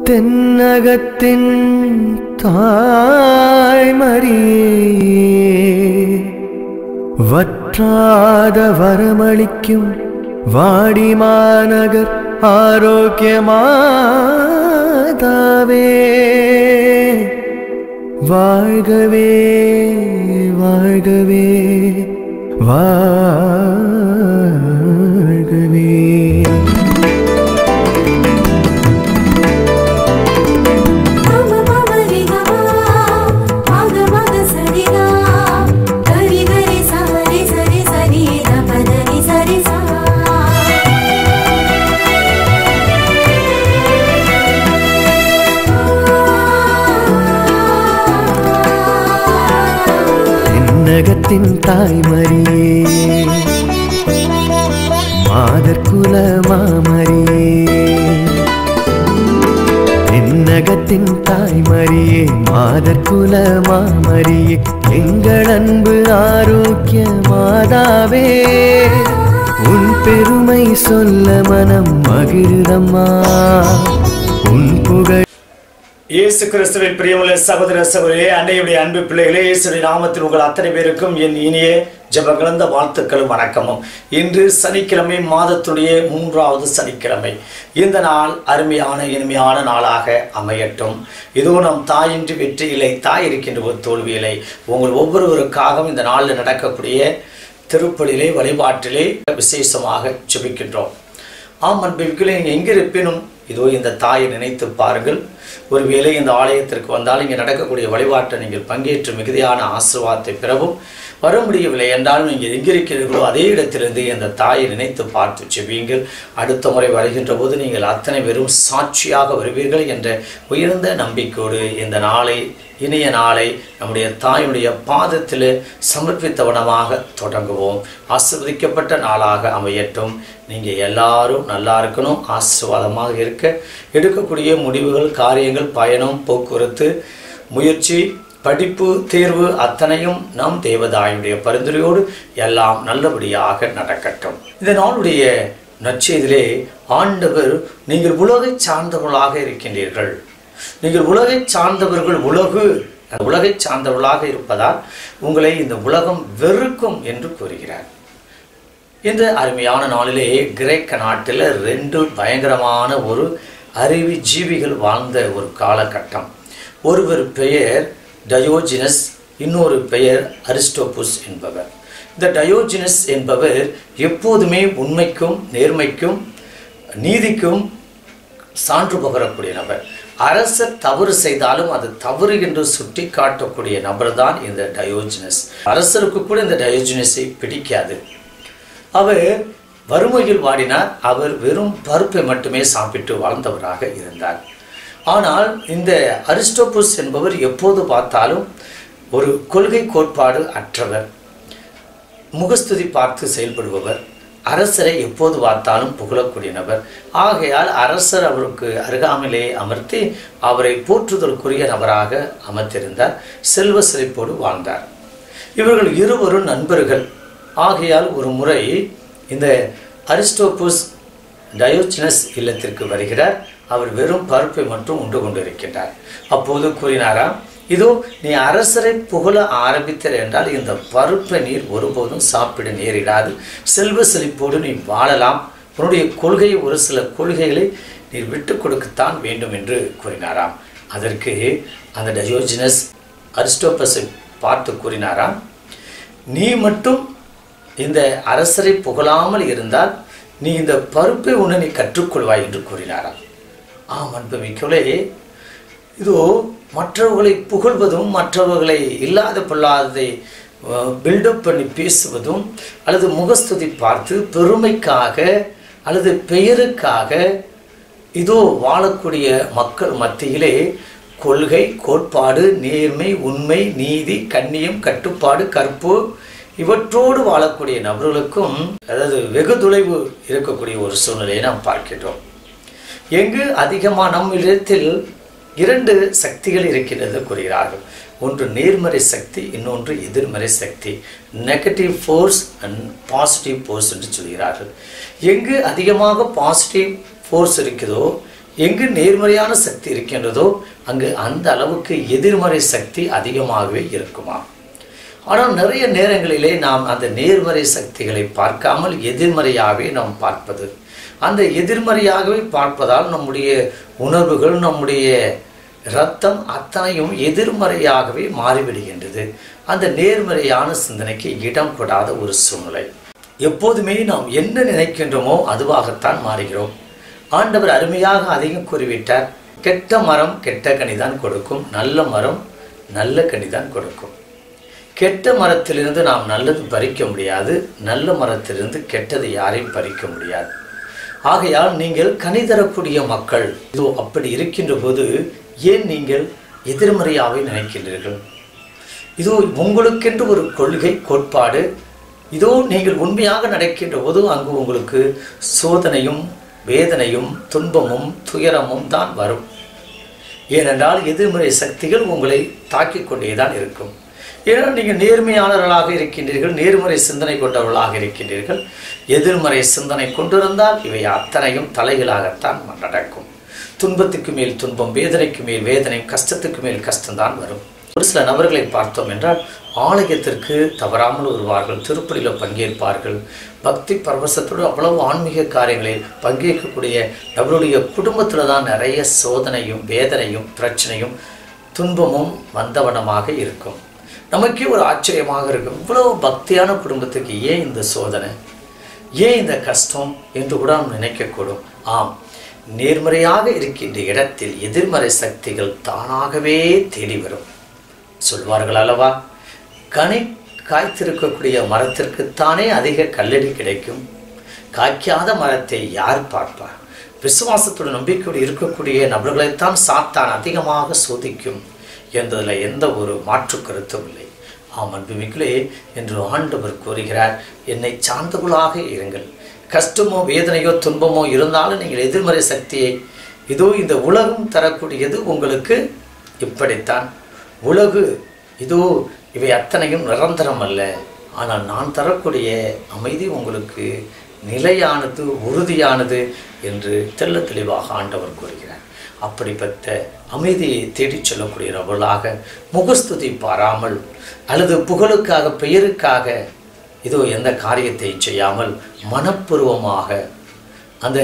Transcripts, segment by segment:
தென்னகத்தின் தாய்மரியே வற்றாத வரமளிக்கும் வாடிமாநகர் ஆரோக்கியமாதாவே வாழ்கவே வாழ்கவே வாழ்கவே மம மமரிகா மக மக சரிகா கரி கரி சரி சரி சரி தபதரி சரி சா தென்னகத்தின் தாய்மரியே மாதர்குல மாமரியே தென்னகத்தின் தாய்மரியே மாதர்குல மாமரியே எங்கள் அன்பு ஆரோக்கிய மாதாவே உன் பெருமை சொல்ல மனம் மகிழ்தம்மா உன் புகழ் இயேசு கிறிஸ்துவின் பிரியமுள்ள சகோதர சகோதரியே அன்னையுடைய அன்பு பிள்ளைகளே இயேசுவின் நாமத்தில் உங்கள் அத்தனை பேருக்கும் என் இனிய ஜெப கலந்த வாழ்த்துக்களும் வணக்கமும் இன்று சனிக்கிழமை மாதத்துடைய மூன்றாவது சனிக்கிழமை இந்த நாள் அருமையான இனிமையான நாளாக அமையட்டும் இதோ நம் தாயின்றி வெற்றி இல்லை தாய் இருக்கின்ற ஒரு தோல்வி இல்லை உங்கள் ஒவ்வொருவருக்காகவும் இந்த நாளில் நடக்கக்கூடிய திருப்பலிலே வழிபாட்டிலே விசேஷமாக ஜெபிக்கின்றோம் ஆம் அன்பிற்குள்ளே நீங்கள் எங்கிருப்பினும் இதோ இந்த தாயை நினைத்து பாருங்கள் ஒருவேளை இந்த ஆலயத்திற்கு வந்தால் இங்கே நடக்கக்கூடிய வழிபாட்டை நீங்கள் பங்கேற்று மிகுதியான ஆசீர்வாதத்தை பெறவும் வர முடியவில்லை என்றால் நீங்கள் எங்கிருக்கிறீர்களோ அதே இடத்திலிருந்து இந்த தாயை நினைத்து பார்த்து செவியுங்கள் அடுத்த முறை வருகின்ற போது நீங்கள் அத்தனை பேரும் சாட்சியாக வருவீர்கள் என்ற உயர்ந்த நம்பிக்கையோடு இந்த நாளை இனிய நாளை நம்முடைய தாயுடைய பாதத்தில் சமர்ப்பித்தவனமாக தொடங்குவோம் ஆசிர்வதிக்கப்பட்ட நாளாக அமையட்டும் நீங்கள் எல்லாரும் நல்லா இருக்கணும் ஆசீர்வாதமாக இருக்க எடுக்கக்கூடிய முடிவுகள் காரியங்கள் பயணம் போக்குவரத்து முயற்சி படிப்பு தேர்வு அத்தனையும் நம் தேவதாயுடைய பரிந்துரையோடு எல்லாம் நல்லபடியாக நடக்கட்டும் இந்த நாளுடைய நற்செய்திலே ஆண்டவர் நீங்கள் உலகை சார்ந்தவர்களாக இருக்கின்றீர்கள் நீங்கள் உலகை சார்ந்தவர்கள் உலகு அந்த உலகை சார்ந்தவர்களாக இருப்பதால் உங்களை இந்த உலகம் வெறுக்கும் என்று கூறுகிறார் இந்த அருமையான நாளிலே கிரேக்க நாட்டில் ரெண்டு பயங்கரமான ஒரு அறிவி ஜீவிகள் வாழ்ந்த ஒரு காலகட்டம் ஒருவர் பெயர் டயோஜினஸ் இன்னொரு பெயர் அரிஸ்டோபுஸ் என்பவர் இந்த டயோஜினஸ் என்பவர் எப்போதுமே உண்மைக்கும் நேர்மைக்கும் நீதிக்கும் சான்று பகரக்கூடிய நபர் அரசர் தவறு செய்தாலும் அது தவறு என்று சுட்டி காட்டக்கூடிய நபர் தான் இந்த டயோஜினஸ் அரசருக்கு கூட இந்த டயோஜினஸை பிடிக்காது அவர் வறுமையில் வாடினார் அவர் வெறும் பருப்பை மட்டுமே சாப்பிட்டு வாழ்ந்தவராக இருந்தார் ஆனால் இந்த அரிஸ்டோபுஸ் என்பவர் எப்போது பார்த்தாலும் ஒரு கொள்கை கோட்பாடு அற்றவர் முகஸ்துதி பார்த்து செயல்படுபவர் அரசரை எப்போது பார்த்தாலும் புகழக்கூடிய நபர் ஆகையால் அரசர் அவருக்கு அருகாமையிலே அமர்த்தி அவரை போற்றுதலுக்குரிய நபராக அமர்த்திருந்தார் செல்வ செழிப்போடு வாழ்ந்தார் இவர்கள் இருவரும் நண்பர்கள் ஆகையால் ஒரு முறை இந்த அரிஸ்டோபுஸ் டயோச்சினஸ் இல்லத்திற்கு வருகிறார் அவர் வெறும் பருப்பை மட்டும் உண்டு கொண்டிருக்கின்றார் அப்போது கூறினாராம் இதோ நீ அரசரை புகழ ஆரம்பித்தர் என்றால் இந்த பருப்பை நீர் ஒருபோதும் சாப்பிட நேரிடாது செல்வ செழிப்போடு நீ வாழலாம் உன்னுடைய கொள்கை ஒரு சில கொள்கைகளை நீர் விட்டு கொடுக்கத்தான் வேண்டும் என்று கூறினாராம் அதற்கு அந்த டயோஜினஸ் அரிஸ்டோபஸை பார்த்து கூறினாராம் நீ மட்டும் இந்த அரசரை புகழாமல் இருந்தால் நீ இந்த பருப்பை உன்னை நீ கற்றுக்கொள்வாய் என்று கூறினாராம் ஆம் அன்புமிக்கவளே இதோ மற்றவர்களை புகழ்வதும் மற்றவர்களை இல்லாத பொல்லாததை பில்டப் பண்ணி பேசுவதும் அல்லது முகஸ்துதி பார்த்து பெருமைக்காக அல்லது பெயருக்காக இதோ வாழக்கூடிய மக்கள் மத்தியிலே கொள்கை கோட்பாடு நேர்மை உண்மை நீதி கண்ணியம் கட்டுப்பாடு கற்பு இவற்றோடு வாழக்கூடிய நபர்களுக்கும் அதாவது வெகு தொலைவு இருக்கக்கூடிய ஒரு சூழ்நிலையை நாம் பார்க்கின்றோம் எங்கு அதிகமாக நம்மிடத்தில் இரண்டு சக்திகள் இருக்கின்றது கூறுகிறார்கள் ஒன்று நேர்மறை சக்தி இன்னொன்று எதிர்மறை சக்தி negative force and positive force என்று சொல்கிறார்கள் எங்கு அதிகமாக பாசிட்டிவ் ஃபோர்ஸ் இருக்குதோ எங்கு நேர்மறையான சக்தி இருக்கின்றதோ அங்கு அந்த அளவுக்கு எதிர்மறை சக்தி அதிகமாகவே இருக்குமா ஆனால் நிறைய நேரங்களிலே நாம் அந்த நேர்மறை சக்திகளை பார்க்காமல் எதிர்மறையாகவே நாம் பார்ப்பது அந்த எதிர்மறையாகவே பார்ப்பதால் நம்முடைய உணர்வுகள் நம்முடைய இரத்தம் அத்தனையும் எதிர்மறையாகவே மாறிவிடுகின்றது அந்த நேர்மறையான சிந்தனைக்கு இடம் கொடாத ஒரு சூழ்நிலை எப்போதுமே நாம் என்ன நினைக்கின்றோமோ அதுவாகத்தான் மாறுகிறோம் ஆண்டவர் அருமையாக அதையும் கூறிவிட்டார் கெட்ட மரம் கெட்ட கனிதான் கொடுக்கும் நல்ல மரம் நல்ல கனிதான் கொடுக்கும் கெட்ட மரத்திலிருந்து நாம் நல்லது பறிக்க முடியாது நல்ல மரத்திலிருந்து கெட்டது யாரையும் பறிக்க முடியாது ஆகையால் நீங்கள் கனி தரக்கூடிய மக்கள் இதோ அப்படி இருக்கின்ற போது ஏன் நீங்கள் எதிர்மறையாகவே நினைக்கின்றீர்கள் இதோ உங்களுக்கென்று ஒரு கொள்கை கோட்பாடு இதோ நீங்கள் உண்மையாக நடக்கின்ற போது அங்கு உங்களுக்கு சோதனையும் வேதனையும் துன்பமும் துயரமும் தான் வரும் ஏனென்றால் எதிர்மறை சக்திகள் உங்களை தாக்கிக் கொண்டேதான் இருக்கும் ஏனென்றால் நீங்கள் நேர்மையாளர்களாக இருக்கின்றீர்கள் நேர்மறை சிந்தனை கொண்டவர்களாக இருக்கின்றீர்கள் எதிர்மறை சிந்தனை கொண்டிருந்தால் இவை அத்தனையும் தலைகளாகத்தான் நடக்கும் துன்பத்துக்கு மேல் துன்பம் வேதனைக்கு மேல் வேதனை கஷ்டத்துக்கு மேல் கஷ்டம்தான் வரும் ஒரு சில நபர்களை பார்த்தோம் என்றால் ஆலயத்திற்கு தவறாமல் வருவார்கள் திருப்பலியில் பங்கேற்பார்கள் பக்தி பரவசத்தோடு அவ்வளவு ஆன்மீக காரியங்களில் பங்கேற்கக்கூடிய நபருடைய குடும்பத்தில் தான் நிறைய சோதனையும் வேதனையும் பிரச்சனையும் துன்பமும் வந்தவனமாக இருக்கும் நமக்கே ஒரு ஆச்சரியமாக இருக்கும் இவ்வளவு பக்தியான குடும்பத்துக்கு ஏன் இந்த சோதனை ஏன் இந்த கஷ்டம் என்று கூட நாம் நினைக்கக்கூடும் ஆம் நேர்மறையாக இருக்கின்ற இடத்தில் எதிர்மறை சக்திகள் தானாகவே தேடி வரும் சொல்வார்கள் அல்லவா கனி காய்த்திருக்கக்கூடிய மரத்திற்குத்தானே அதிக கல்லடி கிடைக்கும் காய்க்காத மரத்தை யார் பார்ப்பார் விசுவாசத்தோடு நம்பிக்கையோடு இருக்கக்கூடிய நபர்களைத்தான் சாத்தான் அதிகமாக சோதிக்கும் என்பதில் எந்த ஒரு மாற்று கருத்தும் இல்லை ஆம் அன்புமிகளே என்று ஆண்டவர் கூறுகிறார் என்னை சார்ந்தவர்களாக இருங்கள் கஷ்டமோ வேதனையோ துன்பமோ இருந்தாலும் நீங்கள் எதிர்மறை சக்தியை இதோ இந்த உலகம் தரக்கூடியது உங்களுக்கு இப்படித்தான் உலகு இதோ இவை அத்தனையும் நிரந்தரம் அல்ல ஆனால் நான் தரக்கூடிய அமைதி உங்களுக்கு நிலையானது உறுதியானது என்று தெள்ள தெளிவாக ஆண்டவர் கூறுகிறார் அப்படிப்பட்ட அமைதியை தேடிச் செல்லக்கூடியவர்களாக முகஸ்துதி பாராமல் அல்லது புகழுக்காக பெயருக்காக இதோ எந்த காரியத்தை செய்யாமல் மனப்பூர்வமாக அந்த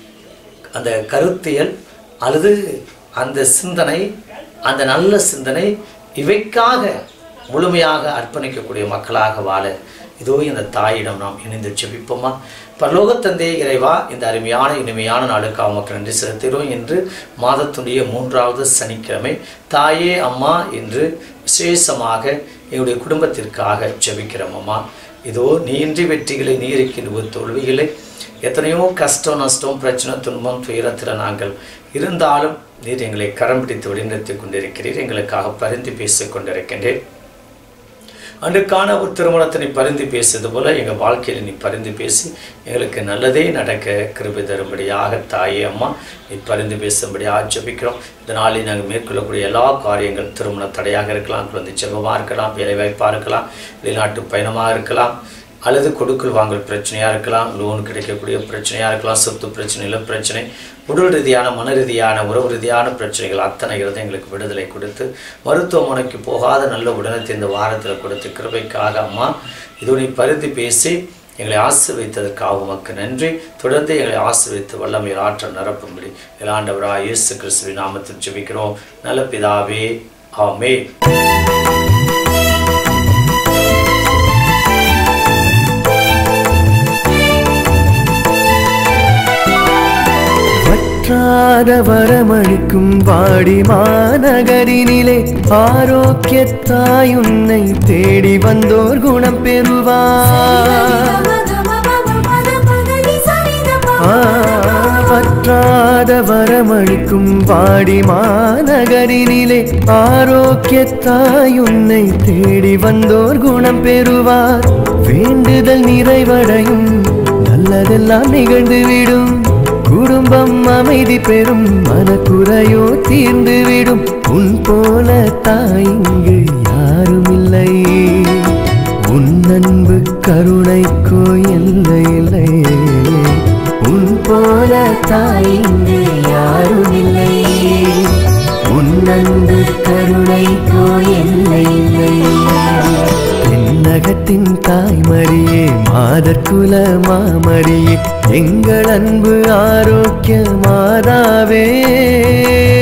அந்த கருத்தியல் அல்லது அந்த சிந்தனை அந்த நல்ல சிந்தனை இவைக்காக முழுமையாக அர்ப்பணிக்கக்கூடிய மக்களாக வாழ இதோ இந்த தாயிடம் நாம் இணைந்து செபிப்போமா பரலோகத்தந்தே இறைவா இந்த அருமையான இனிமையான நாளுக்காக மக்கள் நன்றி செலுத்துகிறோம் என்று மாதத்துடைய மூன்றாவது சனிக்கிழமை தாயே அம்மா என்று விசேஷமாக எங்களுடைய குடும்பத்திற்காக ஜெபிக்கிறோம் அம்மா இதோ நீன்றி வெற்றிகளை நீ இருக்கின்ற தோல்விகளை எத்தனையோ கஷ்டம் நஷ்டம் பிரச்சனை துன்பம் துயரத்தில் நாங்கள் இருந்தாலும் நீர் எங்களை கரம் பிடித்து வழிநடத்தி கொண்டிருக்கிறீர் எங்களுக்காக பரிந்து பேசிக் கொண்டிருக்கின்றேன் அன்றுக்கான ஒரு திருமணத்தினை பரிந்து பேசுவது போல எங்கள் வாழ்க்கையில் நீ பரிந்து பேசி எங்களுக்கு நல்லதே நடக்க கிருபை தரும்படியாக தாயே அம்மா நீ பரிந்து பேசும்படியாக ஜெபிக்கிறோம் இந்த நாளில் நாங்கள் மேற்கொள்ளக்கூடிய எல்லா காரியங்கள் திருமண தடையாக இருக்கலாம் குழந்தை செல்வமாக இருக்கலாம் வேலைவாய்ப்பாக இருக்கலாம் வெளிநாட்டு பயணமாக இருக்கலாம் அல்லது கொடுக்கல் வாங்கல் பிரச்சனையாக இருக்கலாம் லோன் கிடைக்கக்கூடிய பிரச்சனையாக இருக்கலாம் சொத்து பிரச்சனை இல்லை பிரச்சனை உடல் ரீதியான மன ரீதியான உறவு ரீதியான பிரச்சனைகள் அத்தனை இருந்து எங்களுக்கு விடுதலை கொடுத்து மருத்துவமனைக்கு போகாத நல்ல உடனத்தை இந்த வாரத்தில் கொடுத்து கிருபைக்காக அம்மா இது நீ பரிந்து பேசி எங்களை ஆசிர்வதித்ததற்காக உமக்கு நன்றி தொடர்ந்து எங்களை ஆசிர்வதித்து வல்லமையில் ஆற்றல் நிரப்பும்படி இலாண்டவராக இயேசு கிறிஸ்துவின் நாமத்தில் ஜெபிக்கிறோம் நல்ல பிதாவே ஆமே வற்றாத வரமளிக்கும் வாடி மாநகரினிலே ஆரோக்கியத்தாய் உன்னை தேடி வந்தோர் குணம் பெறுவார் ஆ, வற்றாத வரமளிக்கும் வாடி மாநகரினிலே ஆரோக்கியத்தாய் உன்னை தேடி வந்தோர் குணம் பெறுவார் வேண்டுதல் நிறைவடையும் நல்லதெல்லாம் நிகழ்ந்துவிடும் குடும்பம் அமைதி பெறும் மனக்குறையோ தீர்ந்துவிடும் உன் போல தாய் இங்கு யாரும் இல்லை உன் அன்பு கருணைக்கோ எல்லை இல்லை உன் போல தாய் இங்கு யாரும் அன்பு கருணைக்கோ எல்லை இல்லை தென்னகத்தின் தாய்மரியே மாதற்குல மாமரியே எங்கள் அன்பு ஆரோக்கிய மாதாவே